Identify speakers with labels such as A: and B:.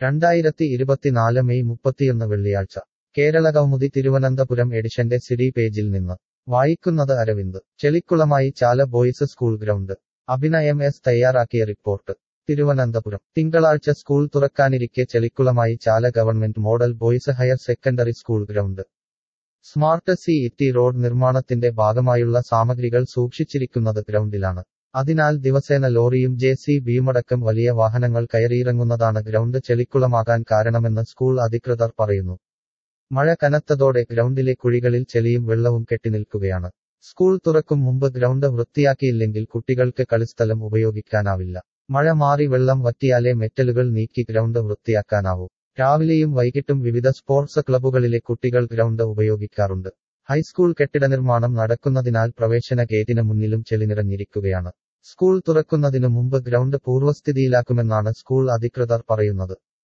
A: രണ്ടായിരത്തി ഇരുപത്തിനാല് മെയ് മുപ്പത്തിയൊന്ന് വെള്ളിയാഴ്ച കേരള കൗമുദി തിരുവനന്തപുരം എഡിഷന്റെ സിഡി പേജിൽ നിന്ന് വായിക്കുന്നത് അരവിന്ദ് ചെളിക്കുളമായി ചാല ബോയ്സ് സ്കൂൾ ഗ്രൗണ്ട് അഭിനയം എസ് തയ്യാറാക്കിയ റിപ്പോർട്ട് തിരുവനന്തപുരം തിങ്കളാഴ്ച സ്കൂൾ തുറക്കാനിരിക്കെ ചെളിക്കുളമായി Chala government model boys higher secondary school ground smart city road നിർമ്മാണത്തിന്റെ ഭാഗമായുള്ള സാമഗ്രികൾ സൂക്ഷിച്ചിരിക്കുന്നത് ഗ്രൗണ്ടിലാണ് അതിനാൽ ദിവസേന ലോറിയും ജെ സി ബിയുമടക്കം വലിയ വാഹനങ്ങൾ കയറിയിറങ്ങുന്നതാണ് ഗ്രൗണ്ട് ചെളിക്കുളമാകാൻ കാരണമെന്ന് സ്കൂൾ അധികൃതർ പറയുന്നു മഴ കനത്തതോടെ ഗ്രൗണ്ടിലെ കുഴികളിൽ ചെളിയും വെള്ളവും കെട്ടിനിൽക്കുകയാണ് സ്കൂൾ തുറക്കും മുമ്പ് ഗ്രൗണ്ട് വൃത്തിയാക്കിയില്ലെങ്കിൽ കുട്ടികൾക്ക് കളിസ്ഥലം ഉപയോഗിക്കാനാവില്ല മഴ മാറി വെള്ളം വറ്റിയാലേ മെറ്റലുകൾ നീക്കി ഗ്രൗണ്ട് വൃത്തിയാക്കാനാവൂ രാവിലെയും വൈകിട്ടും വിവിധ സ്പോർട്സ് ക്ലബ്ബുകളിലെ കുട്ടികൾ ഗ്രൗണ്ട് ഉപയോഗിക്കാറുണ്ട് ഹൈസ്കൂൾ കെട്ടിട നിർമ്മാണം നടക്കുന്നതിനാൽ പ്രവേശന ഗേറ്റിന് മുന്നിലും ചെളി നിറഞ്ഞിരിക്കുകയാണ് സ്കൂൾ തുറക്കുന്നതിനു മുമ്പ് ഗ്രൗണ്ട് പൂർവ്വസ്ഥിതിയിലാക്കുമെന്നാണ് സ്കൂൾ അധികൃതർ പറയുന്നത്